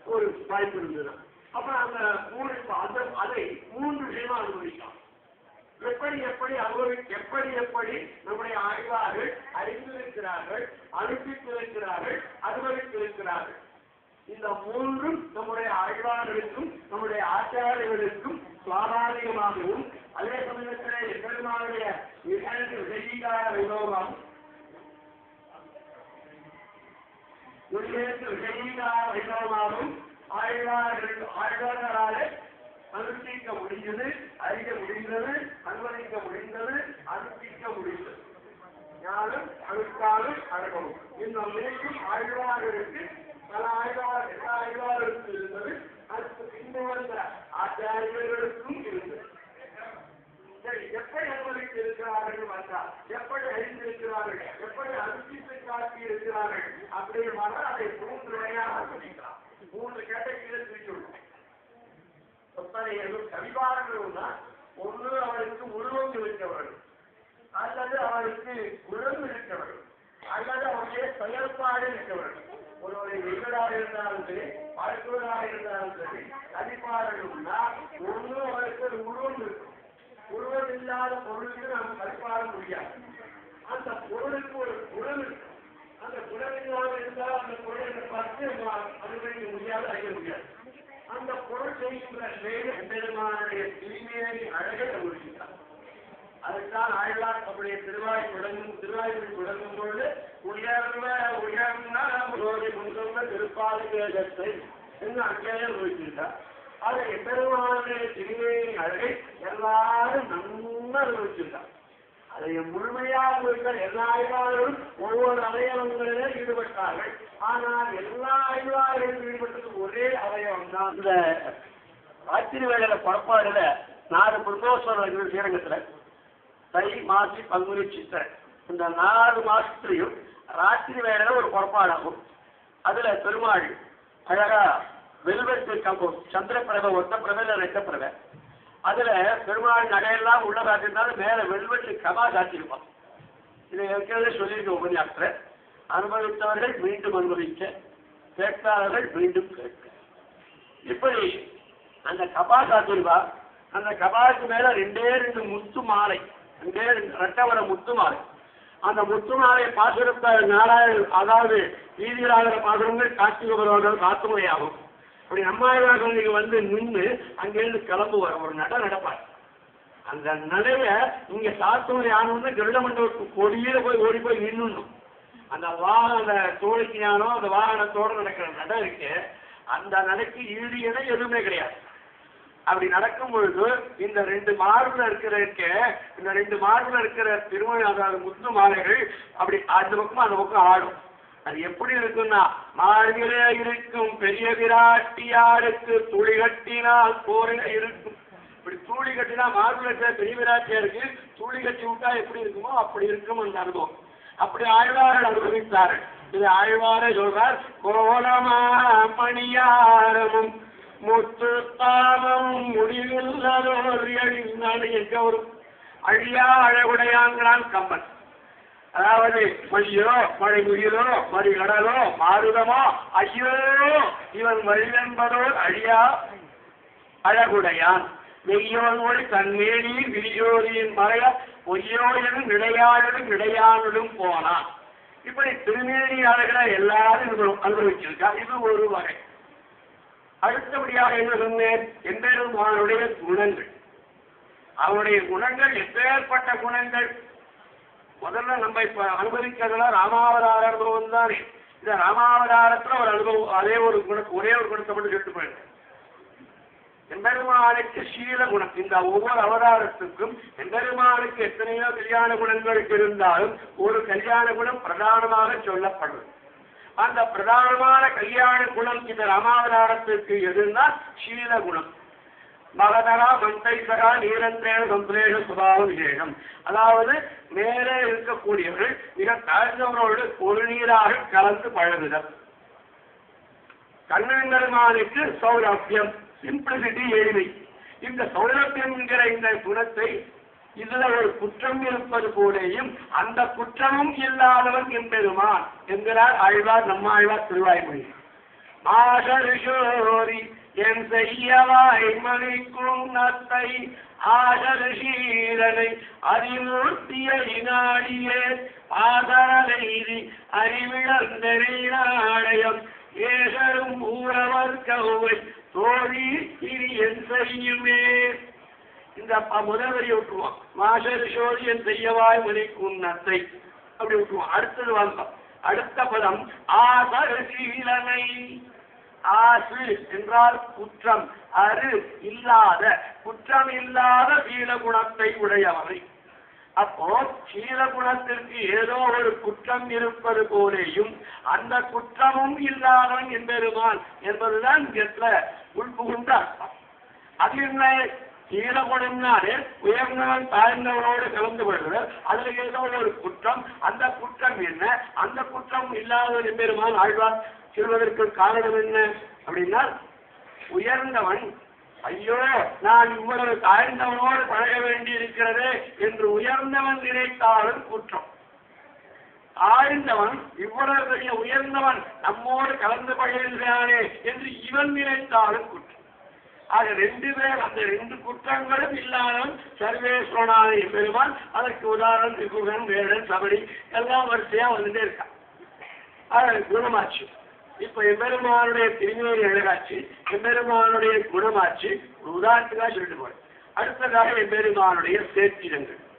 ஒரு வாய்ப்பு இருந்தது அப்ப அந்த மூணு அந்த அதை மூன்று விஷயமா அனுபவிக்கலாம் எப்படி எப்படி அனுபவி எப்படி எப்படி நம்முடைய ஆய்வார்கள் அறிந்திருக்கிறார்கள் அனுப்பித்திருக்கிறார்கள் அனுபவித்திருக்கிறார்கள் இந்த மூன்றும் நம்முடைய ஆழ்வார்களுக்கும் நம்முடைய ஆச்சாரியர்களுக்கும் சுவாபாவிகமாகவும் அதே சமயத்திலே எம்பெருமானுடைய நிகழ்ந்து விஜயீகார வைபவமாகவும் உலகத்து விஜயீகார வைபவமாகவும் ஆழ்வார்கள் ஆழ்வார்களாலே அனுஷ்டிக்க முடிந்தது அறிய முடிந்தது அனுமதிக்க முடிந்தது அனுஷ்டிக்க முடிந்தது ஞானம் அழுக்காலும் அழகவும் இந்த மூன்றும் ஆழ்வார்களுக்கு பல ஆழ்வார் எல்லா ஆழ்வார்களுக்கும் இருந்தது அதுக்கு பின்பு வந்த ஆச்சாரியர்களுக்கும் இருந்தது சரி எப்படி அனுமதித்து இருக்கிறார்கள் வந்தால் எப்படி அறிந்திருக்கிறார்கள் எப்படி அனுப்பித்து காட்டி இருக்கிறார்கள் அப்படின்னு அதை மூன்று வகையாக சொல்லிக்கலாம் மூன்று கேட்டகரியில் பிரிச்சுள்ளோம் ஒத்தனையர்கள் கவிவாரர்கள்னா ஒன்று அவருக்கு உருவம் இருக்கிறவர்கள் அல்லது அவருக்கு உணர்வு இருக்கிறவர்கள் அல்லது அவருடைய செயல்பாடு இருக்கிறவர்கள் ஒருவரை வீரராக இருந்தாலும் சரி மருத்துவராக இருந்தாலும் சரி அதிபாரர்கள்னா ஒன்று அவருக்கு ஒரு உருவம் இருக்கும் உருவம் இல்லாத பொருளுக்கு நாம் கற்பாட முடியாது அந்த பொருளுக்கு ஒரு குணம் இருக்கு அந்த குணம் இல்லாமல் இருந்தால் அந்த பொருளை பார்த்து அனுபவிக்க முடியாது அறிய முடியாது அந்த பொருள் செய்கின்ற செயல் எம்பெருமானுடைய தூய்மையை அழகை கண்டுபிடிக்கிறார் அதுதான் ஆழ்வார் தம்முடைய திருவாய் தொடங்கும் திருவாய்மொழி தொடங்கும் பொழுது உயர்ந்த உயர்ந்த ஒரு முன்சொந்த திருப்பாதிகத்தை என்று அங்கேயே அனுபவிச்சிருக்கார் அதை எம்பெருமானுடைய திருமையின் அழகை எல்லாரும் நன்கு அனுபவிச்சிருக்கார் அதை முழுமையாக இருக்கிற எல்லா ஆய்வாளர்களும் ஒவ்வொரு அவயவங்களிலே ஈடுபட்டார்கள் ஆனால் எல்லா ஆய்வாளர்களும் ஈடுபட்டது ஒரே அவயவம் தான் இந்த ராத்திரி வேலையில புறப்பாடுல நாலு பிரதோஷம் ஸ்ரீரங்கத்துல தை மாசி பங்குனி சித்திரை இந்த நாலு மாசத்துலயும் ராத்திரி வேலையில ஒரு புறப்பாடாகும் அதுல பெருமாள் அழகா வெல்வெட்டு கம்பம் சந்திரப்பிரபை ஒத்த பிரபையில ரெட்ட பிரபை அதுல பெருமாள் நகையெல்லாம் உள்ள காட்டியிருந்தாலும் மேல வெல்வெட்டு கமா காட்டியிருப்பான் இதை ஏற்கனவே சொல்லியிருக்க உபன்யாசத்துல அனுபவித்தவர்கள் மீண்டும் அனுபவிக்க கேட்காதவர்கள் மீண்டும் கேட்க இப்படி அந்த கபா காத்திருப்பா அந்த கபாவுக்கு மேல ரெண்டே ரெண்டு முத்து மாலை ரெண்டே ரெண்டு ரெட்டவர முத்து மாலை அந்த முத்து மாலை பாசுரத்த நாலாயிரம் அதாவது வீதியிலாகிற பாசுரங்கள் கார்த்திகை பருவங்கள் காத்துமையாகும் அப்படி நம்மாழ்வார்கள் நீங்க வந்து நின்று அங்கிருந்து கிளம்புவார் ஒரு நட நடப்பார் அந்த நடைய இங்க சாத்துமதி ஆனோன்னு கருட மண்டபத்துக்கு கொடியில போய் ஓடி போய் நின்னுணும் அந்த வாகன அந்த தோழிக்கு ஞானம் அந்த வாகனத்தோட நடக்கிற நட இருக்கு அந்த நடைக்கு ஈடு இணை எதுவுமே கிடையாது அப்படி நடக்கும் பொழுது இந்த ரெண்டு மார்பில் இருக்கிற இருக்க இந்த ரெண்டு மார்பில் இருக்கிற திருமண அதாவது முத்து மாலைகள் அப்படி அந்த பக்கம் அந்த பக்கம் ஆடும் அது எப்படி இருக்குன்னா மார்பிலே இருக்கும் பெரிய விராட்டியாருக்கு துளி கட்டினால் கோரில இருக்கும் இப்படி தூளி கட்டினா மார்பில் இருக்கிற பெரிய விராட்டியாருக்கு தூளி கட்டி விட்டா எப்படி இருக்குமோ அப்படி இருக்கும் அந்த அனுபவம் அப்படி ஆழ்வார்கள் அனுபவித்தார்கள் இது ஆழ்வாரே சொல்றார் கோலமா மணியாரமும் முத்து தாமம் முடிவில்லதோர் எழில் எங்க ஒரு அழியா அழகுடையாங்கிறான் கம்பன் அதாவது மொழியோ மழை முகிலோ மறி கடலோ மாறுதமோ ஐயோ இவன் வழியென்பதோர் அழியா அழகுடையான் வெய்யோனோடு தன்மேனி விரியோதியின் மறைய பொய்யோடனும் நிலையாளனும் நிலையானலும் போனான் இப்படி திருமேனி அழகை எல்லாரும் அனுபவிச்சிருக்கா இது ஒரு வகை அடுத்தபடியாக என்ன சொன்னேன் எம்பெருமானுடைய குணங்கள் அவருடைய குணங்கள் எப்பேற்பட்ட குணங்கள் முதல்ல நம்ம இப்ப அனுபவிக்கிறதுலாம் ராமாவதார அனுபவம் தானே இந்த ராமாவதாரத்துல ஒரு அனுபவம் அதே ஒரு குண ஒரே ஒரு குணத்தை மட்டும் சொல்லிட்டு போயிடுறேன் எம்பெருமானுக்கு சீல குணம் இந்த ஒவ்வொரு அவதாரத்துக்கும் எம்பெருமானுக்கு எத்தனையோ கல்யாண குணங்கள் இருந்தாலும் ஒரு கல்யாண குணம் பிரதானமாக சொல்லப்படுது அந்த பிரதானமான கல்யாண குணம் இந்த ராமாவதாரத்திற்கு எதுன்னா சீல குணம் மகதரா மந்தைசரா நீரந்தேன சந்திரேஷ சுபாவ விசேஷம் அதாவது மேலே இருக்கக்கூடியவர்கள் மிக தாழ்ந்தவரோடு ஒரு நீராக கலந்து பழகுதல் கண்ணங்கருமானுக்கு சௌரபியம் சிம்பிளிசிட்டி எளிமை இந்த சௌரபியம் என்கிற இந்த குணத்தை இதுல ஒரு குற்றம் இருப்பது போலேயும் அந்த குற்றமும் இல்லாதவன் எம்பெருமான் என்கிறார் ஆழ்வார் நம்ம ஆழ்வார் திருவாய்மொழி ஆசரிஷோரி என் செய்யவாய் மணிக்கும் நத்தை ஆசரிஷீலனை அறிமூர்த்தியை நாடியே ஆதரலைதி அறிவிழந்தனை நாடயம் ஏசரும் ஊரவர் கௌவை தோழி இனி என் செய்யுமே இந்த ப- முதல் வரி விட்டுருவான் மாசரிஷோரி என் செய்யவாய் மணிக்கும் நத்தை அப்படி விட்டுருவான் அடுத்தது வந்தோம் அடுத்த பதம் ஆசரசீலனை ஆசு என்றால் குற்றம் அரு இல்லாத குற்றம் இல்லாத சீலகுணத்தை உடையவனை அப்போ சீலகுணத்திற்கு ஏதோ ஒரு குற்றம் இருப்பது போலேயும் அந்த குற்றமும் இல்லாதவன் என்பெருமான் என்பதுதான் இங்க உள்புகுந்த அர்த்தம் அது என்ன சீலகுணம்னாலே உயர்ந்தவன் தாழ்ந்தவனோடு கலந்து கொள்வது அதுல ஏதோ ஒரு குற்றம் அந்த குற்றம் என்ன அந்த குற்றம் இல்லாத பெருமான் ஆழ்வார் சொல்வதற்கு காரணம் என்ன அப்படின்னா உயர்ந்தவன் ஐயோ நான் இவ்வளவு தாழ்ந்தவனோடு பழக வேண்டி இருக்கிறது என்று உயர்ந்தவன் நினைத்தாலும் குற்றம் தாழ்ந்தவன் இவ்வளவு பெரிய உயர்ந்தவன் நம்மோடு கலந்து பழகிறானே என்று இவன் நினைத்தாலும் குற்றம் ஆக ரெண்டு பேர் அந்த ரெண்டு குற்றங்களும் இல்லாதவன் சர்வேஸ்வரனான பெருமான் அதற்கு உதாரணம் திகுகன் வேடன் சபரி எல்லாம் வரிசையா வந்துட்டே இருக்கான் அது குணமாச்சு இப்ப எம்பெருமானுடைய திருநெல்வேலி அழகாச்சு எம்பெருமானுடைய குணமாச்சு ஒரு உதாரணத்துக்காக சொல்லிட்டு போறேன் அடுத்ததாக எம்பெருமானுடைய சேர்த்திடங்கள்